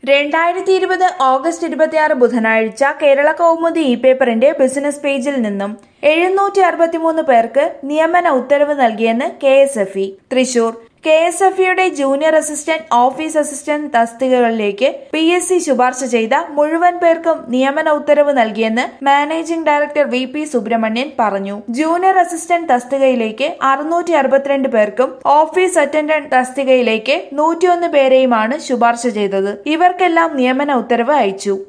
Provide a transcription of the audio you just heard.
രണ്ടായിരത്തി ഇരുപത് ഓഗസ്റ്റ് ഇരുപത്തിയാറ് ബുധനാഴ്ച കേരള കൗമുദി ഇ പേപ്പറിന്റെ ബിസിനസ് പേജിൽ നിന്നും എഴുന്നൂറ്റി അറുപത്തിമൂന്ന് പേർക്ക് നിയമന ഉത്തരവ് നൽകിയെന്ന് K S F E Thrissur K S F ഇയുടെ ജൂനിയർ അസിസ്റ്റന്റ് ഓഫീസ് അസിസ്റ്റന്റ് തസ്തികകളിലേക്ക് പി എസ് സി ശുപാർശ ചെയ്ത മുഴുവൻ പേർക്കും നിയമന ഉത്തരവ് നൽകിയെന്ന് managing director V P Subramanian പറഞ്ഞു ജൂനിയർ അസിസ്റ്റന്റ് തസ്തികയിലേക്ക് അറുന്നൂറ്റി അറുപത്തിരണ്ട് പേർക്കും ഓഫീസ് അറ്റൻഡന്റ് തസ്തികയിലേക്ക് നൂറ്റിയൊന്ന് പേരെയുമാണ് ശുപാർശ ചെയ്തത് ഇവർക്കെല്ലാം നിയമന ഉത്തരവ് അയച്ചു